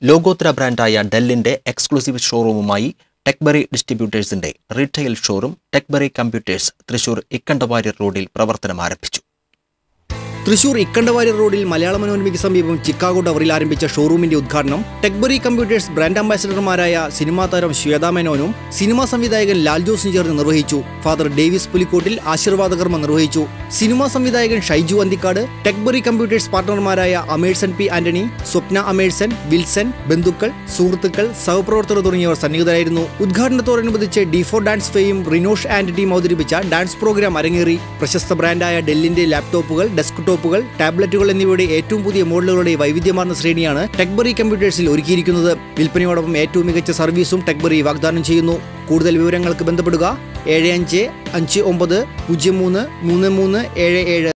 ലോകോത്തര ബ്രാൻഡായ ഡെല്ലിന്റെ എക്സ്ക്ലൂസീവ് ഷോറൂമുമായി ടെക്ബറി ഡിസ്ട്രിബ്യൂട്ടേഴ്സിന്റെ retail showroom Techbury Computers Thrissur Ikkanda Warrier റോഡിൽ പ്രവർത്തനം ആരംഭിച്ചു തൃശൂർ ഇക്കണ്ടവാരി റോഡിൽ മലയാള മനോരമയ്ക്ക് സമീപം ചിക്കാഗോ ടവറിൽ ആരംഭിച്ച ഷോറൂമിന്റെ ഉദ്ഘാടനം ടെക്ബറി കമ്പ്യൂട്ടേഴ്സ് ബ്രാൻഡ് അംബാസഡർമാരായ സിനിമാ താരം ശ്വേതാ മേനോനും സിനിമാ സംവിധായകൻ ലാൽ ജോസും ചേർന്ന് നിർവഹിച്ചു ഫാദർ ഡേവിസ് പുലിക്കോട്ടിൽ ആശീർവാദ കർമ്മം നിർവഹിച്ചു സിനിമാ സംവിധായകൻ ഷൈജു അന്തിക്കാട് ടെക്ബറി കമ്പ്യൂട്ടേഴ്സ് പാർട്ണർമാരായ Emerson P Antony Swapna Emerson Wilson ബന്ധുക്കൾ സുഹൃത്തുക്കൾ സഹപ്രവർത്തകർ തുടങ്ങിയവർ സന്നിഹിതരായിരുന്നു ഉദ്ഘാടനത്തോടനുബന്ധിച്ച് ഡി ഫോർ ഡാൻസ് ഫെയും റിനോഷ് ആൻഡ് ടീം അവതരിപ്പിച്ച ഡാൻസ് പ്രോഗ്രാം അരങ്ങേറി പ്രശസ്ത ബ്രാൻഡായ ഡെല്ലിന്റെ ലാപ്ടോപ്പുകൾ ഡെസ്ക്ടോപ്പുകൾ ടാബ്ലറ്റുകൾ എന്നിവയുടെ ഏറ്റവും പുതിയ മോഡലുകളുടെ വൈവിധ്യമാർന്ന ശ്രേണിയാണ് ടെക്ബറി കമ്പ്യൂട്ടേഴ്സിൽ ഒരുക്കിയിരിക്കുന്നത് വിൽപ്പനയോടൊപ്പം ഏറ്റവും മികച്ച സർവീസും ടെക്ബറി വാഗ്ദാനം ചെയ്യുന്നു കൂടുതൽ വിവരങ്ങൾക്ക് ബന്ധപ്പെടുക ഏഴ് അഞ്ച് അഞ്ച് ഒമ്പത് പൂജ്യം മൂന്ന് മൂന്ന് മൂന്ന് ഏഴ് ഏഴ്